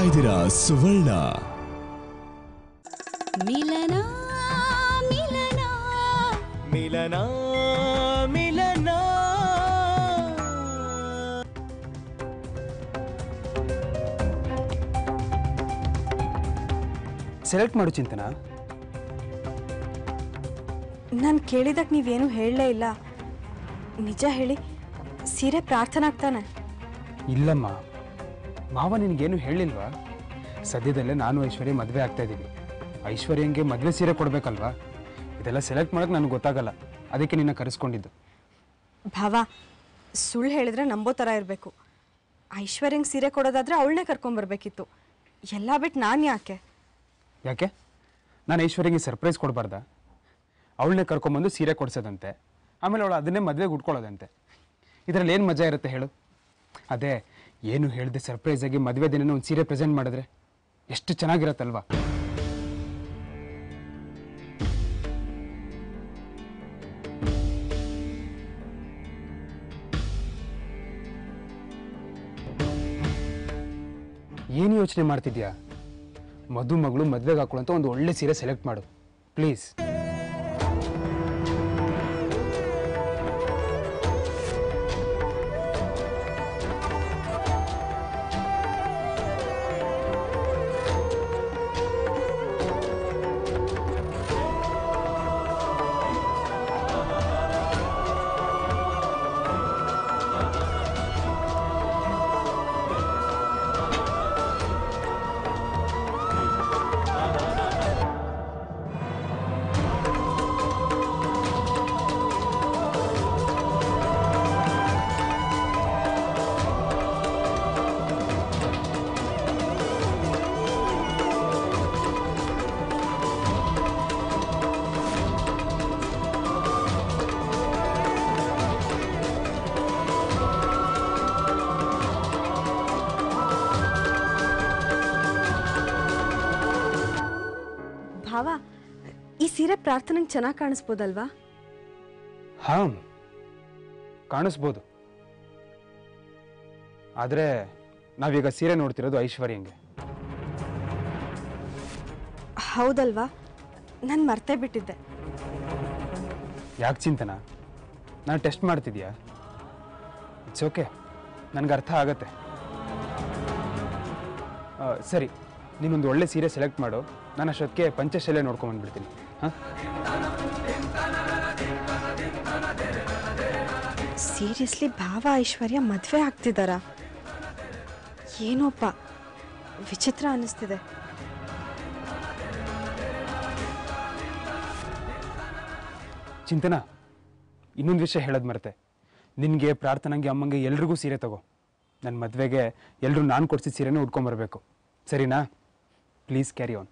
ಇದ್ದೀರಾ ಸುವರ್ಣ ಮಿಲನ ಮಿಲನ ಮಿಲನ ಮಿಲನ ಸೆಲೆಕ್ಟ್ ಮಾಡು ಚಿಂತನ ನಾನು ಕೇಳಿದಕ್ಕೆ ನೀವೇನು ಹೇಳಲೇ ಇಲ್ಲ ನಿಜ ಹೇಳಿ ಸೀರೆ ಪ್ರಾರ್ಥನೆ ಆಗ್ತಾನೆ ಇಲ್ಲಮ್ಮ ಮಾವ ನಿನಗೇನು ಹೇಳಿಲ್ವಾ ಸದ್ಯದಲ್ಲೇ ನಾನು ಐಶ್ವರ್ಯ ಮದುವೆ ಆಗ್ತಾ ಇದ್ದೀವಿ ಐಶ್ವರ್ಯಂಗೆ ಮದುವೆ ಸೀರೆ ಕೊಡಬೇಕಲ್ವಾ ಇದೆಲ್ಲ ಸೆಲೆಕ್ಟ್ ಮಾಡೋಕೆ ನನಗೆ ಗೊತ್ತಾಗಲ್ಲ ಅದಕ್ಕೆ ನಿನ್ನ ಕರೆಸ್ಕೊಂಡಿದ್ದು ಭಾವ ಸುಳ್ಳು ಹೇಳಿದ್ರೆ ನಂಬೋ ಥರ ಇರಬೇಕು ಐಶ್ವರ್ಯಂಗೆ ಸೀರೆ ಕೊಡೋದಾದ್ರೆ ಅವಳನ್ನೇ ಕರ್ಕೊಂಬರ್ಬೇಕಿತ್ತು ಎಲ್ಲ ಬಿಟ್ಟು ನಾನು ಯಾಕೆ ಯಾಕೆ ನಾನು ಐಶ್ವರ್ಯಂಗೆ ಸರ್ಪ್ರೈಸ್ ಕೊಡಬಾರ್ದಾ ಅವಳನ್ನೇ ಕರ್ಕೊಂಬಂದು ಸೀರೆ ಕೊಡ್ಸೋದಂತೆ ಆಮೇಲೆ ಅವಳು ಅದನ್ನೇ ಮದುವೆಗೆ ಉಟ್ಕೊಳ್ಳೋದಂತೆ ಇದರಲ್ಲಿ ಏನು ಮಜಾ ಇರುತ್ತೆ ಹೇಳು ಅದೇ ಏನು ಹೇಳಿದೆ ಸರ್ಪ್ರೈಸ್ ಆಗಿ ಮದುವೆ ದಿನನೇ ಒಂದು ಸೀರೆ ಪ್ರೆಸೆಂಟ್ ಮಾಡಿದ್ರೆ ಎಷ್ಟು ಚೆನ್ನಾಗಿರತ್ತಲ್ವಾ ಏನು ಯೋಚನೆ ಮಾಡ್ತಿದ್ಯಾ ಮಧು ಮಗಳು ಮದುವೆಗೆ ಹಾಕೊಳ್ಳೋಂಥ ಒಂದು ಒಳ್ಳೆ ಸೀರೆ ಸೆಲೆಕ್ಟ್ ಮಾಡು ಪ್ಲೀಸ್ ಭಾವ ಈ ಸೀರೆ ಪ್ರಾರ್ಥನೆಗೆ ಚೆನ್ನಾಗಿ ಕಾಣಿಸ್ಬೋದಲ್ವಾ ಹಾಂ ಕಾಣಿಸ್ಬೋದು ಆದರೆ ನಾವೀಗ ಸೀರೆ ನೋಡ್ತಿರೋದು ಐಶ್ವರ್ಯಂಗೆ ಹೌದಲ್ವಾ ನಾನು ಮರ್ತೇ ಬಿಟ್ಟಿದ್ದೆ ಯಾಕೆ ಚಿಂತನ ನಾನು ಟೆಸ್ಟ್ ಮಾಡ್ತಿದ್ಯಾ ಇಟ್ಸ್ ಓಕೆ ನನಗೆ ಅರ್ಥ ಆಗತ್ತೆ ಆ, ಸರಿ ನೀನೊಂದು ಒಳ್ಳೆ ಸೀರೆ ಸೆಲೆಕ್ಟ್ ಮಾಡು ನಾನು ಅಷ್ಟೊತ್ತಿಗೆ ಪಂಚಶೈಲೆ ನೋಡ್ಕೊಂಬಂದ್ಬಿಡ್ತೀನಿ ಹಾಂ ಸೀರಿಯಸ್ಲಿ ಭಾವ ಐಶ್ವರ್ಯ ಮದುವೆ ಆಗ್ತಿದ್ದಾರಾ ಏನೋಪ್ಪ ವಿಚಿತ್ರ ಅನ್ನಿಸ್ತಿದೆ ಚಿಂತನ ಇನ್ನೊಂದು ವಿಷಯ ಹೇಳೋದು ಮರೆತೆ ನಿನಗೆ ಪ್ರಾರ್ಥನೆಗೆ ಅಮ್ಮಂಗೆ ಎಲ್ರಿಗೂ ಸೀರೆ ತಗೋ ನನ್ನ ಮದುವೆಗೆ ಎಲ್ಲರೂ ನಾನು ಕೊಡಿಸಿದ ಸೀರೆನೇ ಉಟ್ಕೊಂಬರ್ಬೇಕು ಸರಿನಾ ಪ್ಲೀಸ್ ಕ್ಯಾರಿ ಆನ್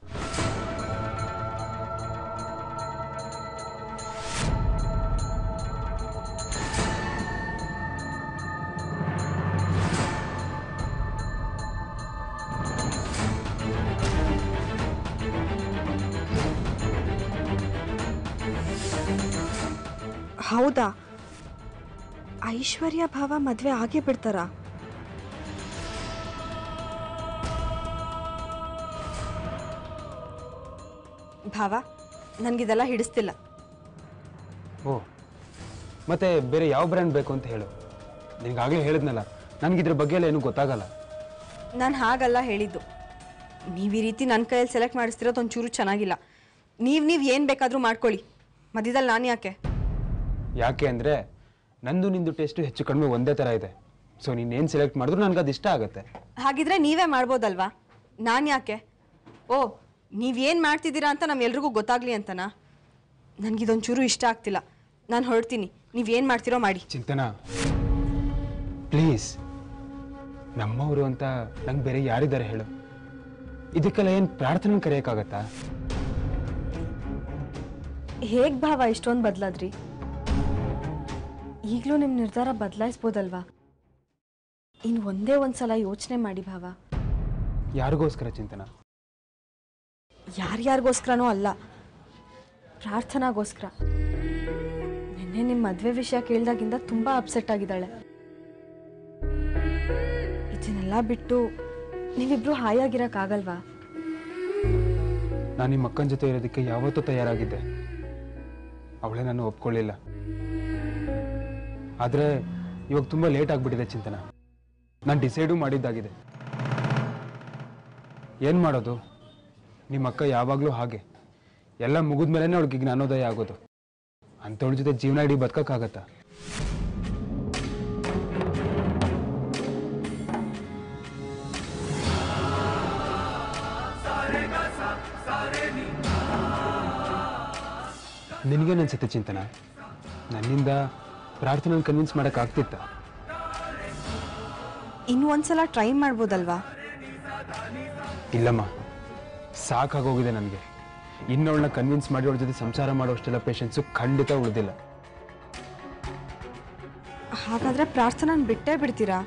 ಹೌದಾ ಐಶ್ವರ್ಯ ಭಾವ ಮದುವೆ ಆಗೇ ಬಿಡ್ತಾರಾ ಭಾವ ನನಗಿದೆಲ್ಲ ಹಿಡಿಸ್ತಿಲ್ಲ ಓ ಮತ್ತೆ ಬೇರೆ ಯಾವ ಬ್ರ್ಯಾಂಡ್ ಬೇಕು ಅಂತ ಹೇಳು ನಿನಗಾಗಲೇ ಹೇಳಿದ್ನಲ್ಲ ನನಗಿದ್ರ ಬಗ್ಗೆ ಎಲ್ಲ ಏನೂ ಗೊತ್ತಾಗಲ್ಲ ನಾನು ಹಾಗಲ್ಲ ಹೇಳಿದ್ದು ನೀವು ಈ ರೀತಿ ನನ್ನ ಕೈಯಲ್ಲಿ ಸೆಲೆಕ್ಟ್ ಮಾಡಿಸ್ತಿರೋದು ಒಂಚೂರು ಚೆನ್ನಾಗಿಲ್ಲ ನೀವು ನೀವು ಏನು ಬೇಕಾದರೂ ಮಾಡ್ಕೊಳ್ಳಿ ಮಧ್ಯದಲ್ಲಿ ನಾನು ಯಾಕೆ ಯಾಕೆ ಅಂದರೆ ನಂದು ನಿಂದು ಟೇಸ್ಟು ಹೆಚ್ಚು ಕಡಿಮೆ ಒಂದೇ ಥರ ಇದೆ ಸೊ ನೀನೇನು ಸೆಲೆಕ್ಟ್ ಮಾಡಿದ್ರು ನನಗೆ ಅದು ಇಷ್ಟ ಆಗುತ್ತೆ ಹಾಗಿದ್ರೆ ನೀವೇ ಮಾಡ್ಬೋದಲ್ವಾ ನಾನು ಯಾಕೆ ಓ ನೀವೇನು ಮಾಡ್ತಿದ್ದೀರಾ ಅಂತ ನಮ್ಮೆಲ್ರಿಗೂ ಗೊತ್ತಾಗ್ಲಿ ಅಂತನಾ ನನಗಿದೊಂಚೂರು ಇಷ್ಟ ಆಗ್ತಿಲ್ಲ ನಾನು ಹೊರಡ್ತೀನಿ ನೀವೇನು ಮಾಡ್ತಿರೋ ಮಾಡಿ ಚಿಂತನ ಪ್ಲೀಸ್ ನಮ್ಮವರು ಅಂತ ನಂಗೆ ಬೇರೆ ಯಾರಿದ್ದಾರೆ ಹೇಳು ಇದಕ್ಕೆಲ್ಲ ಏನು ಪ್ರಾರ್ಥನೆ ಕರೆಯೋಕ್ಕಾಗತ್ತಾ ಹೇಗೆ ಭಾವ ಇಷ್ಟೊಂದು ಬದಲಾದ್ರಿ ಈಗಲೂ ನಿಮ್ಮ ನಿರ್ಧಾರ ಬದಲಾಯಿಸ್ಬೋದಲ್ವಾ ಇನ್ನು ಒಂದೇ ಒಂದು ಸಲ ಯೋಚನೆ ಮಾಡಿ ಭಾವ ಯಾರಿಗೋಸ್ಕರ ಚಿಂತನ ಯಾರ್ಯಾರಿಗೋಸ್ಕರನೂ ಅಲ್ಲ ಪ್ರಾರ್ಥನಾಗೋಸ್ಕರ ನಿನ್ನೆ ನಿಮ್ಮ ಮದುವೆ ವಿಷಯ ಕೇಳಿದಾಗಿಂದ ತುಂಬ ಅಪ್ಸೆಟ್ ಆಗಿದ್ದಾಳೆ ಇದನ್ನೆಲ್ಲ ಬಿಟ್ಟು ನೀವಿಬ್ರು ಹಾಯಾಗಿರಕ್ಕಾಗಲ್ವಾ ನಾನು ನಿಮ್ಮ ಅಕ್ಕನ ಜೊತೆ ಇರೋದಕ್ಕೆ ಯಾವತ್ತೂ ತಯಾರಾಗಿದ್ದೆ ಅವಳೇ ನಾನು ಒಪ್ಕೊಳ್ಳಿಲ್ಲ ಆದರೆ ಇವಾಗ ತುಂಬ ಲೇಟ್ ಆಗಿಬಿಟ್ಟಿದೆ ಚಿಂತನ ನಾನು ಡಿಸೈಡು ಮಾಡಿದ್ದಾಗಿದೆ ಏನು ಮಾಡೋದು ನಿಮ್ಮ ಅಕ್ಕ ಯಾವಾಗಲೂ ಹಾಗೆ ಎಲ್ಲ ಮುಗಿದ್ಮೇಲೆ ಅವಳಿಗೆ ಜ್ಞಾನೋದಯ ಆಗೋದು ಅಂಥವಳ ಜೊತೆ ಜೀವನ ಇಡೀ ಬದುಕೋಕ್ಕಾಗತ್ತಾ ನಿನಗೇನು ಅನ್ಸುತ್ತೆ ಚಿಂತನ ನನ್ನಿಂದ ಪ್ರಾರ್ಥನೆ ಕನ್ವಿನ್ಸ್ ಮಾಡೋಕ್ಕಾಗ್ತಿತ್ತ ಇನ್ನೂ ಒಂದ್ಸಲ ಟ್ರೈ ಮಾಡ್ಬೋದಲ್ವಾ ಇಲ್ಲಮ್ಮ ಸಾಕಾಗೋಗಿದೆ ನನಗೆ ಇನ್ನವಳನ್ನ ಕನ್ವಿನ್ಸ್ ಮಾಡಿ ಅವಳ ಜೊತೆ ಸಂಸಾರ ಮಾಡೋಷ್ಟೆಲ್ಲ ಪೇಷನ್ಸು ಖಂಡಿತ ಉಳಿದಿಲ್ಲ ಹಾಗಾದ್ರೆ ಪ್ರಾರ್ಥನಾ ಬಿಟ್ಟೇ ಬಿಡ್ತೀರಾ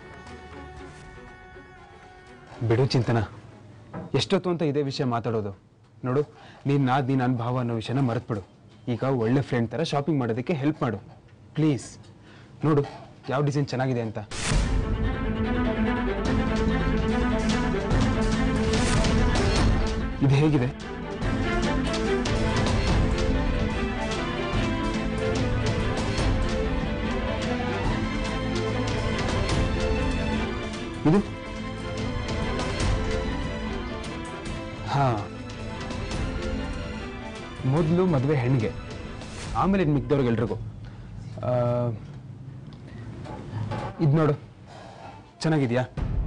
ಬಿಡು ಚಿಂತನ ಎಷ್ಟೊತ್ತು ಅಂತ ಇದೇ ವಿಷಯ ಮಾತಾಡೋದು ನೋಡು ನೀನು ನಾದ್ ನೀನು ನನ್ನ ಭಾವ ಅನ್ನೋ ವಿಷಯನ ಮರೆತ್ಬಿಡು ಈಗ ಒಳ್ಳೆ ಫ್ರೆಂಡ್ ಥರ ಶಾಪಿಂಗ್ ಮಾಡೋದಕ್ಕೆ ಹೆಲ್ಪ್ ಮಾಡು ಪ್ಲೀಸ್ ನೋಡು ಯಾವ ಡಿಸೈನ್ ಚೆನ್ನಾಗಿದೆ ಅಂತ ಇದು ಹೇಗಿದೆ ಇದು ಹಾ ಮೊದಲು ಮದುವೆ ಹೆಣ್ಣಿಗೆ ಆಮೇಲೆ ಇನ್ನು ಮಿಕ್ದವ್ರಿಗೆಲ್ರಿಗೂ ಇದು ನೋಡು ಚೆನ್ನಾಗಿದ್ಯಾ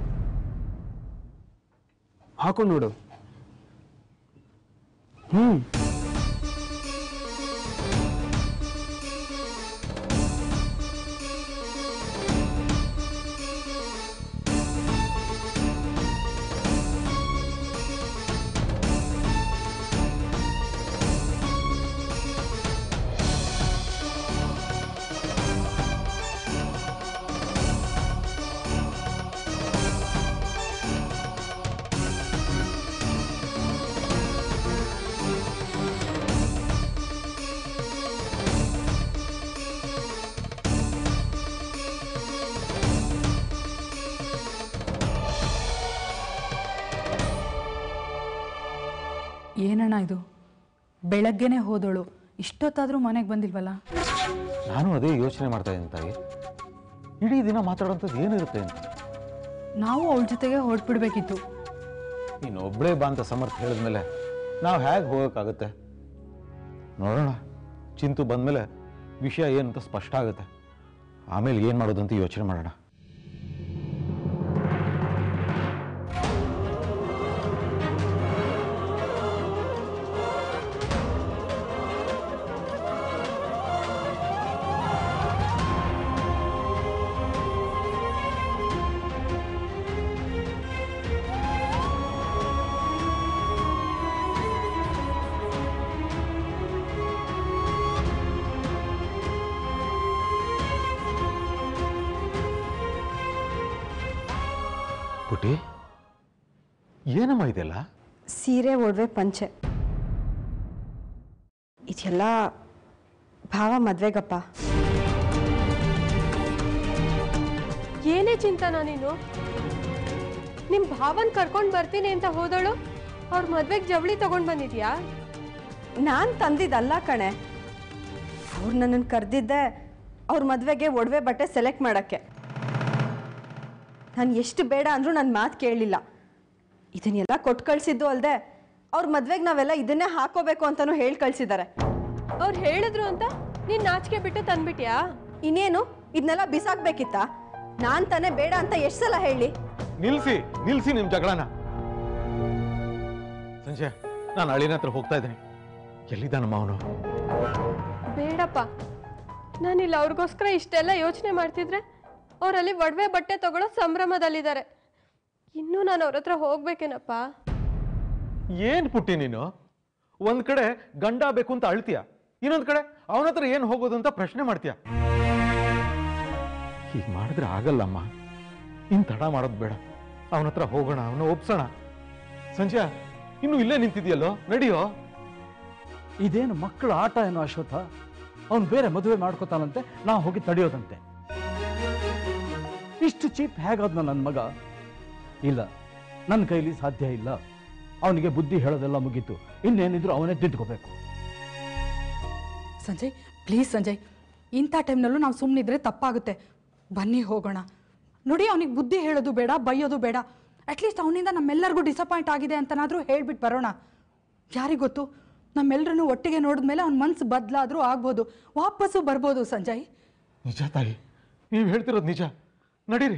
ಹಾಕೊಂಡು ನೋಡು ಹ್ಞೂ ಏನಣ್ಣ ಇದು ಬೆಳಗ್ಗೆನೆ ಹೋದೋಳು ಇಷ್ಟೊತ್ತಾದರೂ ಮನೆಗೆ ಬಂದಿಲ್ವಲ್ಲ ನಾನು ಅದೇ ಯೋಚನೆ ಮಾಡ್ತಾ ಇದ್ದೀನಿ ತಾಯಿ ಇಡೀ ದಿನ ಮಾತಾಡೋಂಥದ್ದು ಏನಿರುತ್ತೆ ಅಂತ ನಾವು ಅವಳ ಜೊತೆಗೆ ಹೊರಟ್ಬಿಡ್ಬೇಕಿತ್ತು ನೀನು ಒಬ್ಬಳೇ ಬಾ ಅಂತ ಸಮರ್ಥ ಹೇಳಿದ್ಮೇಲೆ ನಾವು ಹೇಗೆ ಹೋಗೋಕ್ಕಾಗುತ್ತೆ ನೋಡೋಣ ಚಿಂತು ಬಂದಮೇಲೆ ವಿಷಯ ಏನಂತ ಸ್ಪಷ್ಟ ಆಗುತ್ತೆ ಆಮೇಲೆ ಏನು ಮಾಡೋದಂತ ಯೋಚನೆ ಮಾಡೋಣ ಪುಟಿ ಏನಮ್ಮ ಇದೆಲ್ಲ ಸೀರೆ ಒಡವೆ ಪಂಚೆ ಇದೆಲ್ಲ ಭಾವ ಮದ್ವೆಗಪ್ಪ ಏನೇ ಚಿಂತನ ನೀನು ನಿಮ್ ಭಾವನ್ ಕರ್ಕೊಂಡ್ ಬರ್ತೀನಿ ಅಂತ ಹೋದಳು ಅವ್ರ ಮದ್ವೆಗ್ ಜವಳಿ ತಗೊಂಡ್ ಬಂದಿದ್ಯಾ ನಾನು ತಂದಿದ್ದಲ್ಲ ಕಣೆ ಅವ್ರು ನನ್ನನ್ನು ಕರೆದಿದ್ದೆ ಅವ್ರ ಮದುವೆಗೆ ಒಡವೆ ಬಟ್ಟೆ ಸೆಲೆಕ್ಟ್ ಮಾಡೋಕ್ಕೆ ನಾನು ಎಷ್ಟು ಬೇಡ ಅಂದರೂ ನನ್ನ ಮಾತು ಕೇಳಲಿಲ್ಲ ಇದನ್ನೆಲ್ಲ ಕೊಟ್ಟು ಕಳಿಸಿದ್ದು ಅಲ್ಲದೆ ಅವ್ರ ಮದ್ವೆಗೆ ನಾವೆಲ್ಲ ಇದನ್ನೇ ಹಾಕೋಬೇಕು ಅಂತಲೂ ಹೇಳಿ ಕಳಿಸಿದ್ದಾರೆ ಅವ್ರು ಹೇಳಿದ್ರು ಅಂತ ನೀನ್ ನಾಚಿಕೆ ಬಿಟ್ಟು ತಂದ್ಬಿಟ್ಯಾ ಇನ್ನೇನು ಇದನ್ನೆಲ್ಲ ಬಿಸಾಕ್ಬೇಕಿತ್ತಾ ನಾನು ತಾನೇ ಬೇಡ ಅಂತ ಎಷ್ಟು ಸಲ ಹೇಳಿ ನಿಲ್ಸಿ ನಿಲ್ಸಿ ನಿಮ್ಮ ಜಗಳನ ಸಂಜೆ ನಾನು ಅಳಿನ ಹತ್ರ ಹೋಗ್ತಾ ಇದ್ದೀನಿ ಎಲ್ಲಿದ್ದಾನಮ್ಮ ಅವನು ಬೇಡಪ್ಪ ನಾನಿಲ್ಲ ಅವ್ರಿಗೋಸ್ಕರ ಇಷ್ಟೆಲ್ಲ ಯೋಚನೆ ಮಾಡ್ತಿದ್ರೆ ಅವರಲ್ಲಿ ಒಡವೆ ಬಟ್ಟೆ ತಗೊಳ್ಳೋ ಸಂಭ್ರಮದಲ್ಲಿದ್ದಾರೆ ಇನ್ನೂ ನಾನು ಅವ್ರ ಹತ್ರ ಹೋಗ್ಬೇಕೇನಪ್ಪ ಏನ್ ಪುಟ್ಟಿ ನೀನು ಒಂದ್ ಕಡೆ ಗಂಡ ಬೇಕು ಅಂತ ಅಳ್ತೀಯ ಇನ್ನೊಂದ್ ಕಡೆ ಅವನ ಹತ್ರ ಏನ್ ಹೋಗೋದು ಅಂತ ಪ್ರಶ್ನೆ ಮಾಡ್ತೀಯ ಹೀಗ್ ಮಾಡಿದ್ರೆ ಆಗಲ್ಲಮ್ಮ ಇನ್ ತಡ ಮಾಡೋದು ಬೇಡ ಅವನ ಹತ್ರ ಹೋಗೋಣ ಅವನ ಒಪ್ಸೋಣ ಸಂಜಯ ಇನ್ನು ಇಲ್ಲೇ ನಿಂತಿದ್ಯಲ್ಲೋ ನಡಿಯೋ ಇದೇನು ಮಕ್ಕಳ ಆಟ ಏನೋ ಅಶ್ವತ್ಥ ಅವನು ಬೇರೆ ಮದುವೆ ಮಾಡ್ಕೋತಾನಂತೆ ನಾವು ಹೋಗಿ ತಡೆಯೋದಂತೆ ಇಷ್ಟು ಚೀಪ್ ಹೇಗಾದ್ನ ನನ್ನ ಮಗ ಇಲ್ಲ ನನ್ನ ಕೈಲಿ ಸಾಧ್ಯ ಇಲ್ಲ ಅವನಿಗೆ ಬುದ್ಧಿ ಹೇಳೋದೆಲ್ಲ ಮುಗೀತು ಇನ್ನೇನಿದ್ರು ಅವನೇ ತಿದ್ಕೋಬೇಕು ಸಂಜಯ್ ಪ್ಲೀಸ್ ಸಂಜಯ್ ಇಂಥ ಟೈಮ್ನಲ್ಲೂ ನಾವು ಸುಮ್ಮನಿದ್ರೆ ತಪ್ಪಾಗುತ್ತೆ ಬನ್ನಿ ಹೋಗೋಣ ನೋಡಿ ಅವನಿಗೆ ಬುದ್ಧಿ ಹೇಳೋದು ಬೇಡ ಬೈಯೋದು ಬೇಡ ಅಟ್ಲೀಸ್ಟ್ ಅವನಿಂದ ನಮ್ಮೆಲ್ಲರಿಗೂ ಡಿಸಪಾಯಿಂಟ್ ಆಗಿದೆ ಅಂತನಾದರೂ ಹೇಳ್ಬಿಟ್ಟು ಬರೋಣ ಯಾರಿಗೆ ಗೊತ್ತು ನಮ್ಮೆಲ್ಲರನ್ನು ಒಟ್ಟಿಗೆ ನೋಡಿದ್ಮೇಲೆ ಅವ್ನ ಮನ್ಸು ಬದಲಾದರೂ ಆಗ್ಬೋದು ವಾಪಸ್ಸು ಬರ್ಬೋದು ಸಂಜಯ್ ನಿಜ ತಾಯಿ ನೀವು ಹೇಳ್ತಿರೋದು ನಿಜ ನಡೀರಿ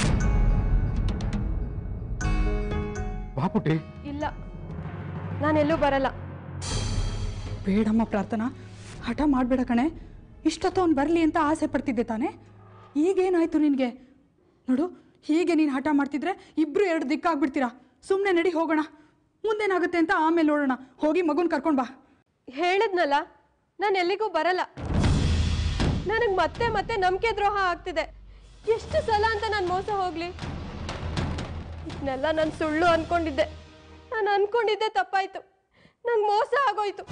ಬಾಪುಟಿ ಇಲ್ಲ ನಾನೆಲ್ಲೂ ಬರಲ್ಲ ಬೇಡಮ್ಮ ಪ್ರಾರ್ಥನಾ ಹಠ ಮಾಡಬೇಡ ಕಣೆ ಇಷ್ಟೊತ್ತು ಅವ್ನು ಬರಲಿ ಅಂತ ಆಸೆ ಪಡ್ತಿದ್ದೆ ತಾನೇ ಈಗೇನಾಯ್ತು ನಿನಗೆ ನೋಡು ಹೀಗೆ ನೀನು ಹಠ ಮಾಡ್ತಿದ್ರೆ ಇಬ್ಬರು ಎರಡು ದಿಕ್ಕಾಗ್ಬಿಡ್ತೀರಾ ಸುಮ್ಮನೆ ನಡಿ ಹೋಗೋಣ ಮುಂದೇನಾಗುತ್ತೆ ಅಂತ ಆಮೇಲೆ ನೋಡೋಣ ಹೋಗಿ ಮಗುನ ಕರ್ಕೊಂಡು ಬಾ ಹೇಳಿದ್ನಲ್ಲ ನಾನು ಎಲ್ಲಿಗೂ ಬರಲ್ಲ ನನಗೆ ಮತ್ತೆ ಮತ್ತೆ ನಂಬಿಕೆ ದ್ರೋಹ ಆಗ್ತಿದೆ ಎಷ್ಟು ಸಲ ಅಂತ ನಾನು ಮೋಸ ಹೋಗ್ಲಿ ಇದನ್ನೆಲ್ಲ ನಾನು ಸುಳ್ಳು ಅನ್ಕೊಂಡಿದ್ದೆ ನಾನು ಅನ್ಕೊಂಡಿದ್ದೆ ತಪ್ಪಾಯ್ತು ನಂಗೆ ಮೋಸ ಆಗೋಯ್ತು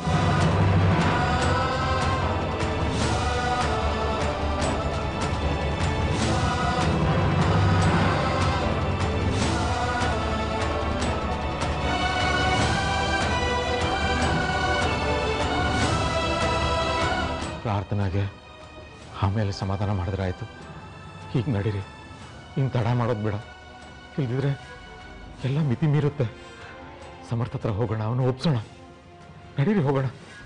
ಪ್ರಾರ್ಥನೆಗೆ ಆಮೇಲೆ ಸಮಾಧಾನ ಮಾಡಿದ್ರೆ ಆಯಿತು ಹೀಗೆ ನಡೀರಿ ಹಿಂಗೆ ತಡ ಮಾಡೋದು ಬೇಡ ಇಲ್ದಿದ್ರೆ ಎಲ್ಲ ಮಿತಿ ಮೀರುತ್ತೆ ಸಮರ್ಥ ಹತ್ರ ಹೋಗೋಣ ಅವನು ಒಪ್ಸೋಣ ನಡೀರಿ ಹೋಗೋಣ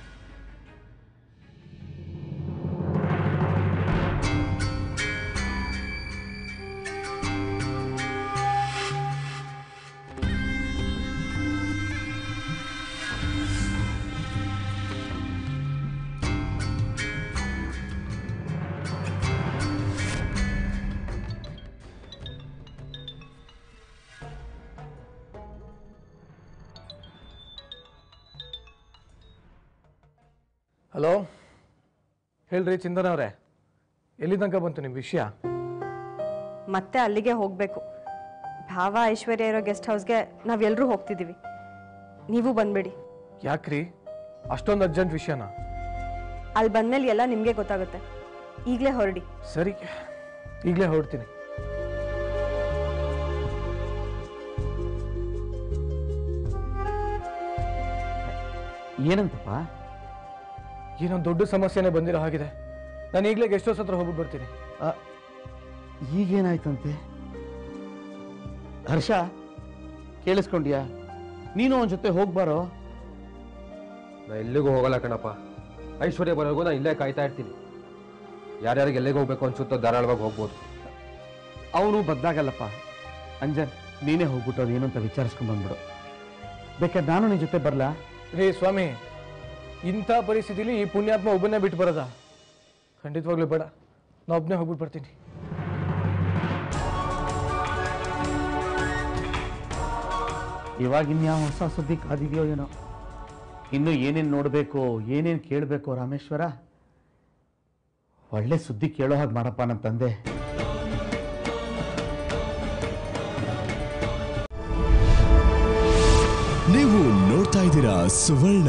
ಹಲೋ ಹೇಳ್ರಿ ಚಿಂತನ ಅವರೇ ಎಲ್ಲಿ ತನಕ ಬಂತು ನಿಮ್ಮ ವಿಷಯ ಮತ್ತೆ ಅಲ್ಲಿಗೆ ಹೋಗಬೇಕು ಭಾವ ಐಶ್ವರ್ಯ ಇರೋ ಗೆಸ್ಟ್ ಹೌಸ್ಗೆ ನಾವೆಲ್ಲರೂ ಹೋಗ್ತಿದ್ದೀವಿ ನೀವು ಬಂದ್ಬೇಡಿ ಯಾಕ್ರಿ ಅಷ್ಟೊಂದು ಅರ್ಜೆಂಟ್ ವಿಷಯನಾ ಅಲ್ಲಿ ಬಂದ್ಮೇಲೆ ಎಲ್ಲ ನಿಮಗೆ ಗೊತ್ತಾಗುತ್ತೆ ಈಗಲೇ ಹೊರಡಿ ಸರಿ ಈಗಲೇ ಹೊರಡ್ತೀನಿ ಏನಂತಪ್ಪ ಏನೊಂದು ದೊಡ್ಡ ಸಮಸ್ಯೆನೇ ಬಂದಿರೋ ಹಾಗಿದೆ ನಾನು ಈಗಲೇ ಗೆಸ್ಟ್ ಹೌಸ್ ಹತ್ರ ಹೋಗ್ಬಿಟ್ಟು ಬರ್ತೀನಿ ಈಗೇನಾಯ್ತಂತೆ ಹರ್ಷ ಕೇಳಿಸ್ಕೊಂಡ್ಯಾ ನೀನು ಅವನ ಜೊತೆ ಹೋಗ್ಬಾರೋ ನಾ ಎಲ್ಲಿಗೂ ಹೋಗಲ್ಲ ಕಣಪ್ಪ ಐಶ್ವರ್ಯ ಬರೋರ್ಗು ನಾ ಇಲ್ಲೇ ಕಾಯ್ತಾ ಇರ್ತೀನಿ ಯಾರ್ಯಾರಿಗೆ ಎಲ್ಲಿಗೆ ಹೋಗ್ಬೇಕು ಅನ್ಸುತ್ತೋ ಧಾರಾಳವಾಗಿ ಹೋಗ್ಬೋದು ಅವನು ಬದಲಾಗಲ್ಲಪ್ಪ ಅಂಜನ್ ನೀನೇ ಹೋಗ್ಬಿಟ್ಟು ಅದು ಏನು ಅಂತ ವಿಚಾರಿಸ್ಕೊಂಡ್ ಬಂದ್ಬಿಡು ಬೇಕಾದ್ರೆ ನಾನು ನಿನ್ನ ಜೊತೆ ಬರಲಾ ರೇ ಸ್ವಾಮಿ ಇಂಥ ಪರಿಸ್ಥಿತಿಲಿ ಈ ಪುಣ್ಯಾತ್ಮ ಒಬ್ಬನೇ ಬಿಟ್ಟು ಬರೋದ ಖಂಡಿತವಾಗ್ಲೂ ಬೇಡ ನಾ ಒಬ್ಬನೇ ಹೋಗ್ಬಿಟ್ಟು ಬರ್ತೀನಿ ಇವಾಗ ಇನ್ಯಾವ ಹೊಸ ಸುದ್ದಿ ಕಾದಿದೆಯೋ ಏನೋ ಇನ್ನು ಏನೇನು ನೋಡಬೇಕು ಏನೇನು ಕೇಳಬೇಕು ರಾಮೇಶ್ವರ ಒಳ್ಳೆ ಸುದ್ದಿ ಕೇಳೋ ಹಾಗೆ ಮಾಡಪ್ಪ ನಮ್ಮ ತಂದೆ ನೀವು ನೋಡ್ತಾ ಇದ್ದೀರಾ ಸುವರ್ಣ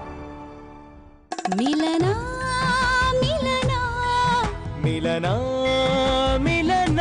ಮಿಲನ ಮಿಲನ ಮಿಲನ ಮಿಲನ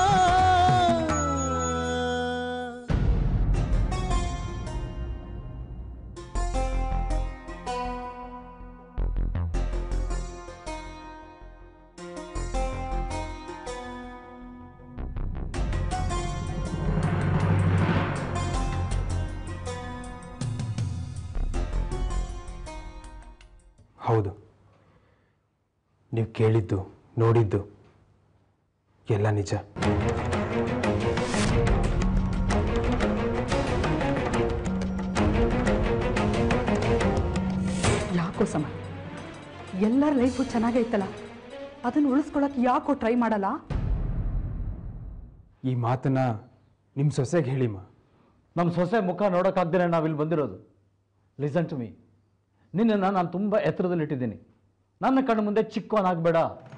ಹೌದು ನೀವು ಕೇಳಿದ್ದು ನೋಡಿದ್ದು ಎಲ್ಲ ನಿಜ ಯಾಕೋ ಸಮ ಎಲ್ಲರ ಲೈಫು ಚೆನ್ನಾಗೇ ಇತ್ತಲ್ಲ ಅದನ್ನು ಉಳಿಸ್ಕೊಳಕ್ಕೆ ಯಾಕೋ ಟ್ರೈ ಮಾಡಲ್ಲ ಈ ಮಾತನ್ನ ನಿಮ್ಮ ಸೊಸೆಗೆ ಹೇಳಿಮ್ಮ ನಮ್ಮ ಸೊಸೆ ಮುಖ ನೋಡೋಕ್ಕಾಗ್ದೇ ನಾವಿಲ್ಲಿ ಬಂದಿರೋದು ಲಿಸನ್ ಟು ಮೀ ನಿನ್ನನ್ನು ನಾನು ತುಂಬ ಎತ್ತರದಲ್ಲಿಟ್ಟಿದ್ದೀನಿ ನನ್ನ ಕಣ್ಣು ಮುಂದೆ ಚಿಕ್ಕವನಾಗಬೇಡ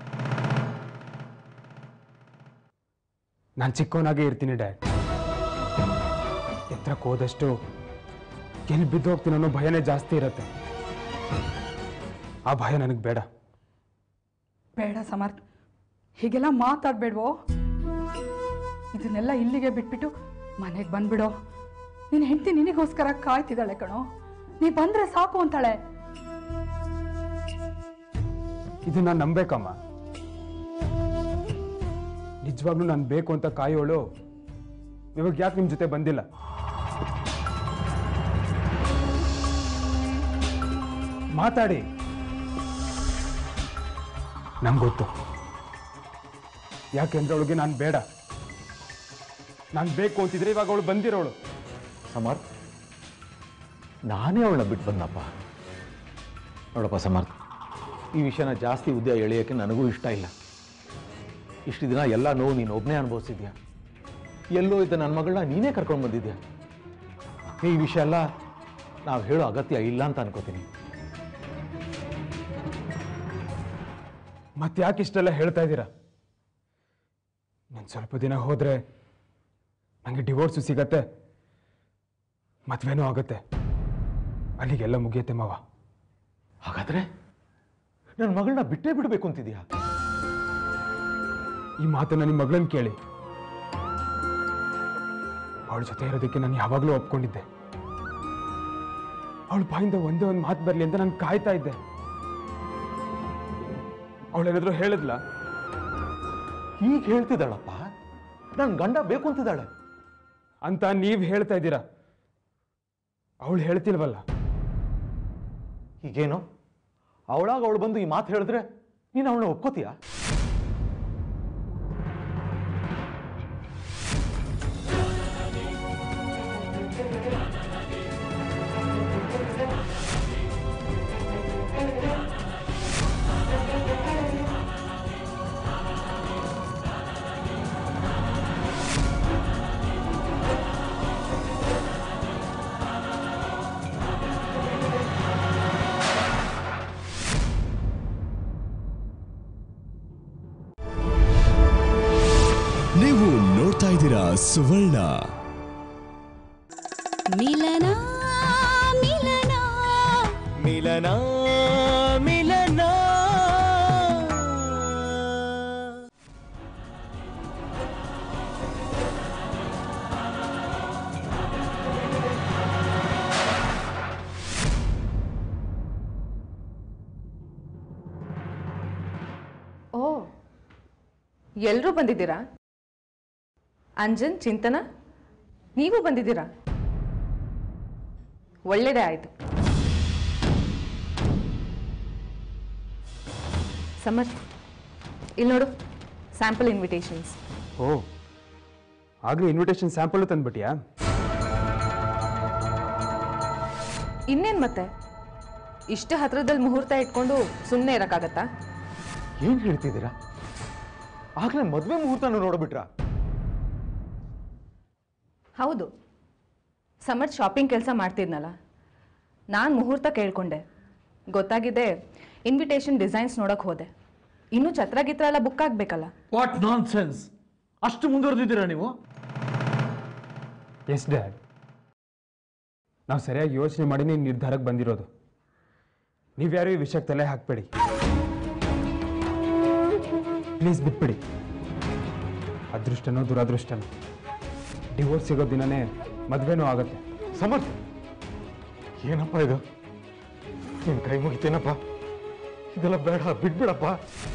ನಾನು ಚಿಕ್ಕವನಾಗೇ ಇರ್ತೀನಿ ಡ್ಯಾಡ್ ಎತ್ತರಕ್ಕೆ ಹೋದಷ್ಟು ಎಲ್ಲಿ ಬಿದ್ದು ಹೋಗ್ತೀನಿ ಅನ್ನೋ ಭಯನೇ ಜಾಸ್ತಿ ಇರುತ್ತೆ ಆ ಭಯ ನನಗೆ ಬೇಡ ಬೇಡ ಸಮರ್ಥ್ ಹೀಗೆಲ್ಲ ಮಾತಾಡ್ಬೇಡ್ವೋ ಇದನ್ನೆಲ್ಲ ಇಲ್ಲಿಗೆ ಬಿಟ್ಬಿಟ್ಟು ಮನೆಗೆ ಬಂದ್ಬಿಡೋ ನಿನ್ನ ಹೆಂಡತಿ ನಿನಗೋಸ್ಕರ ಕಾಯ್ತಿದ್ದಾಳೆ ಕಣೋ ನೀ ಬಂದ್ರೆ ಸಾಕು ಅಂತಾಳೆ ಇದು ನಾನು ನಂಬೇಕಮ್ಮ ನಿಜವಾಗ್ಲೂ ನಾನು ಬೇಕು ಅಂತ ಕಾಯೋಳು ಇವಾಗ ಯಾಕೆ ನಿಮ್ಮ ಜೊತೆ ಬಂದಿಲ್ಲ ಮಾತಾಡಿ ನಂಗೆ ಗೊತ್ತು ಯಾಕೆಂದ್ರೆ ಅವಳಿಗೆ ನಾನು ಬೇಡ ನಾನು ಬೇಕು ಅಂತಿದ್ರೆ ಇವಾಗ ಅವಳು ಬಂದಿರೋಳು ಸಮರ್ಥ್ ನಾನೇ ಅವಳನ್ನ ಬಿಟ್ಟು ಬಂದಪ್ಪ ನೋಡಪ್ಪ ಸಮರ್ಥ್ ಈ ವಿಷಯನ ಜಾಸ್ತಿ ಉದ್ಯ ಎಳೆಯೋಕ್ಕೆ ನನಗೂ ಇಷ್ಟ ಇಲ್ಲ ಇಷ್ಟು ದಿನ ಎಲ್ಲ ನೋವು ನೀನು ಒಬ್ಬನೇ ಅನುಭವಿಸಿದ್ಯಾ ಎಲ್ಲೋ ಇದ್ದ ನನ್ನ ಮಗಳನ್ನ ನೀನೇ ಕರ್ಕೊಂಡು ಬಂದಿದ್ಯಾ ಈ ವಿಷಯ ಎಲ್ಲ ನಾವು ಹೇಳೋ ಅಗತ್ಯ ಇಲ್ಲ ಅಂತ ಅನ್ಕೋತೀನಿ ಮತ್ತೆ ಯಾಕೆ ಇಷ್ಟೆಲ್ಲ ಹೇಳ್ತಾ ಇದ್ದೀರಾ ನಾನು ಸ್ವಲ್ಪ ದಿನ ಹೋದ್ರೆ ನನಗೆ ಡಿವೋರ್ಸು ಸಿಗತ್ತೆ ಮದ್ವೆನೂ ಆಗತ್ತೆ ಅಲ್ಲಿಗೆಲ್ಲ ಮುಗಿಯತ್ತೆ ಮಾವ ಹಾಗಾದ್ರೆ ನನ್ನ ಮಗಳನ್ನ ಬಿಟ್ಟೇ ಬಿಡಬೇಕು ಅಂತಿದ್ಯಾ ಈ ಮಾತನ್ನ ನಿಮ್ಮ ಮಗಳನ್ನ ಕೇಳಿ ಅವಳ ಜೊತೆ ಇರೋದಕ್ಕೆ ನಾನು ಯಾವಾಗಲೂ ಒಪ್ಕೊಂಡಿದ್ದೆ ಅವಳ ಬಾಯಿಂದ ಒಂದೇ ಒಂದು ಮಾತು ಬರಲಿ ಅಂತ ನಾನು ಕಾಯ್ತಾ ಇದ್ದೆ ಅವಳೇನಾದ್ರೂ ಹೇಳಿದ್ಲ ಈಗ ಹೇಳ್ತಿದ್ದಾಳಪ್ಪ ನನ್ನ ಗಂಡ ಬೇಕು ಅಂತಿದ್ದಾಳೆ ಅಂತ ನೀವ್ ಹೇಳ್ತಾ ಇದ್ದೀರಾ ಅವಳು ಹೇಳ್ತಿಲ್ವಲ್ಲ ಈಗೇನು ಅವಳಾಗ ಅವಳು ಬಂದು ಈ ಮಾತು ಹೇಳಿದ್ರೆ ನೀನು ಅವಳನ್ನ ಒಪ್ಕೋತೀಯಾ ನೀವು ನೋಡ್ತಾ ಇದ್ದೀರಾ ಸುವರ್ಣ ಮಿಲನ ಮಿಲನ ಮಿಲನ ಮಿಲನ ಓ ಎಲ್ಲರೂ ಬಂದಿದ್ದೀರಾ ಅಂಜನ್ ಚಿಂತನ ನೀವು ಬಂದಿದ್ದೀರಾ ಒಳ್ಳೆಯದೇ ಆಯಿತು ಸಮರ್ ಇಲ್ಲಿ ನೋಡು ಸ್ಯಾಂಪಲ್ ಇನ್ವಿಟೇಷನ್ಸ್ ಓ ಆಗ್ಲೇ ಇನ್ವಿಟೇಷನ್ ಸ್ಯಾಂಪಲ್ ತಂದ್ಬಿಟ್ಯಾ ಇನ್ನೇನು ಮತ್ತೆ ಇಷ್ಟು ಹತ್ರದಲ್ಲಿ ಮುಹೂರ್ತ ಇಟ್ಕೊಂಡು ಸುಮ್ಮನೆ ಇರೋಕ್ಕಾಗತ್ತಾ ಏನ್ ಹೇಳ್ತಿದ್ದೀರಾ ಆಗ್ಲೇ ಮದ್ವೆ ಮುಹೂರ್ತನ ನೋಡ್ಬಿಟ್ರ ಹೌದು ಸಮರ್ ಶಾಪಿಂಗ್ ಕೆಲಸ ಮಾಡ್ತಿದ್ನಲ್ಲ ನಾನು ಮುಹೂರ್ತ ಕೇಳ್ಕೊಂಡೆ ಗೊತ್ತಾಗಿದೆ ಇನ್ವಿಟೇಷನ್ ಡಿಸೈನ್ಸ್ ನೋಡೋಕೆ ಹೋದೆ ಇನ್ನೂ ಛತ್ರ ಗಿತ್ರ ಎಲ್ಲ ಬುಕ್ ಆಗಬೇಕಲ್ಲ ವಾಟ್ ನಾನ್ ಸೆನ್ಸ್ ಅಷ್ಟು ಮುಂದುವರೆದಿದ್ದೀರಾ ನೀವು ಎಸ್ ಡ್ಯಾಡ್ ನಾವು ಸರಿಯಾಗಿ ಯೋಚನೆ ಮಾಡಿ ನೀವು ನಿರ್ಧಾರಕ್ಕೆ ಬಂದಿರೋದು ನೀವ್ಯಾರು ಈ ವಿಷಯಕ್ಕೆ ತಲೆ ಹಾಕ್ಬೇಡಿ ಪ್ಲೀಸ್ ಬಿಟ್ಬಿಡಿ ಅದೃಷ್ಟನೋ ದುರದೃಷ್ಟನೋ ಡಿವೋರ್ಸ್ ಸಿಗೋ ದಿನನೇ ಮದುವೆನೂ ಆಗುತ್ತೆ ಸಮರ್ಥ ಏನಪ್ಪ ಇದು ನಿನ್ ಕೈ ಮುಗಿತೇನಪ್ಪ ಇದೆಲ್ಲ ಬೇಡ ಬಿಟ್ಬಿಡಪ್ಪ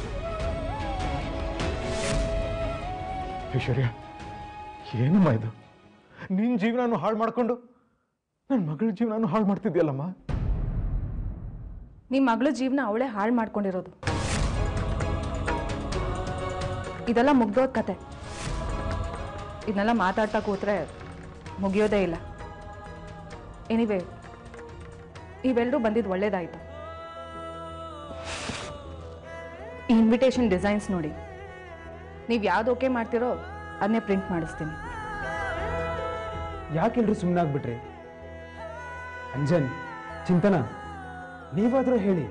ಐಶ್ವರ್ಯ ಏನಮ್ಮ ಇದು ನಿನ್ ಜೀವನನು ಹಾಳು ಮಾಡ್ಕೊಂಡು ನನ್ನ ಮಗಳ ಜೀವನನು ಹಾಳು ಮಾಡ್ತಿದ್ಯಲ್ಲಮ್ಮ ನಿಮ್ಮ ಮಗಳ ಜೀವನ ಅವಳೇ ಹಾಳು ಮಾಡ್ಕೊಂಡಿರೋದು ಇದೆಲ್ಲ ಮುಗ್ದೋದ್ ಕತೆ ಇದನ್ನೆಲ್ಲ ಮಾತಾಡ್ತಾ ಕೂತ್ರೆ ಮುಗಿಯೋದೇ ಇಲ್ಲ ಎನಿವೆ ನೀವೆಲ್ಲರೂ ಬಂದಿದ್ದು ಒಳ್ಳೇದಾಯ್ತು ಈ ಇನ್ವಿಟೇಷನ್ ಡಿಸೈನ್ಸ್ ನೋಡಿ ನೀವು ಯಾವ್ದು ಓಕೆ ಮಾಡ್ತಿರೋ ಅದನ್ನೇ ಪ್ರಿಂಟ್ ಮಾಡಿಸ್ತೀನಿ ಯಾಕೆಲ್ರು ಸುಮ್ಮನೆ ಆಗ್ಬಿಟ್ರಿ ಅಂಜನ್ ಚಿಂತನ ನೀವಾದ್ರೂ ಹೇಳಿ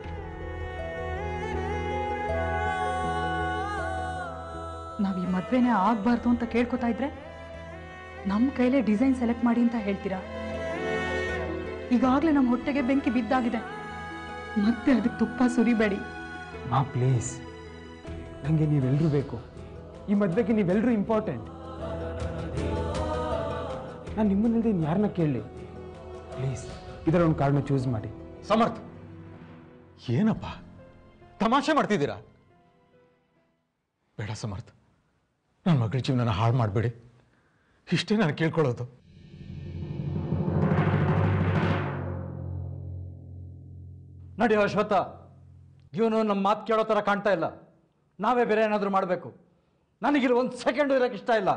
ನಾವ್ ಈ ಮದ್ವೆನೇ ಆಗ್ಬಾರ್ದು ಅಂತ ಕೇಳ್ಕೊತಾ ಇದ್ರೆ ನಮ್ಮ ಕೈಲೇ ಡಿಸೈನ್ ಸೆಲೆಕ್ಟ್ ಮಾಡಿ ಅಂತ ಹೇಳ್ತೀರಾ ಈಗಾಗಲೇ ನಮ್ಮ ಹೊಟ್ಟೆಗೆ ಬೆಂಕಿ ಬಿದ್ದಾಗಿದೆ ಮತ್ತೆ ಅದಕ್ಕೆ ತುಪ್ಪ ಸುರಿಬೇಡಿ ಮಾ ಪ್ಲೀಸ್ ನನಗೆ ನೀವೆಲ್ಲರೂ ಬೇಕು ಈ ಮದುವೆಗೆ ನೀವೆಲ್ಲರೂ ಇಂಪಾರ್ಟೆಂಟ್ ನಾನು ನಿಮ್ಮನ್ನಲ್ದೆ ಇನ್ನು ಯಾರನ್ನ ಕೇಳಲಿ ಪ್ಲೀಸ್ ಇದರ ಒಂದು ಕಾರಣ ಚೂಸ್ ಮಾಡಿ ಸಮರ್ಥ್ ಏನಪ್ಪ ತಮಾಷೆ ಮಾಡ್ತಿದ್ದೀರಾ ಬೇಡ ಸಮರ್ಥ್ ನನ್ನ ಮಗಳ ಜೀವನ ಹಾಳು ಮಾಡಬೇಡಿ ಇಷ್ಟೇ ನಾನು ಕೇಳ್ಕೊಳ್ಳೋದು ನಡಿ ಅಶ್ವತ್ಥ ಇವನು ನಮ್ಮ ಮಾತು ಕೇಳೋ ಥರ ಕಾಣ್ತಾ ಇಲ್ಲ ನಾವೇ ಬೇರೆ ಏನಾದರೂ ಮಾಡಬೇಕು ನನಗಿಲ್ಲಿ ಒಂದು ಸೆಕೆಂಡು ಇರೋಕ್ಕೆ ಇಷ್ಟ ಇಲ್ಲ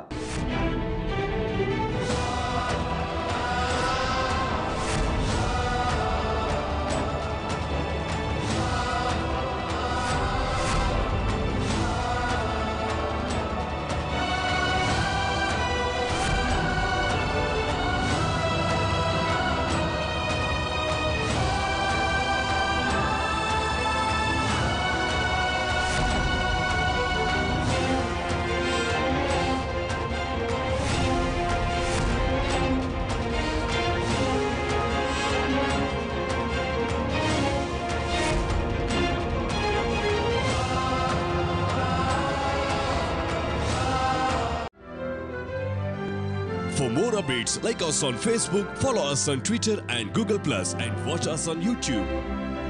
For more updates, like us on Facebook, follow us on Twitter and Google Plus, and watch us on YouTube.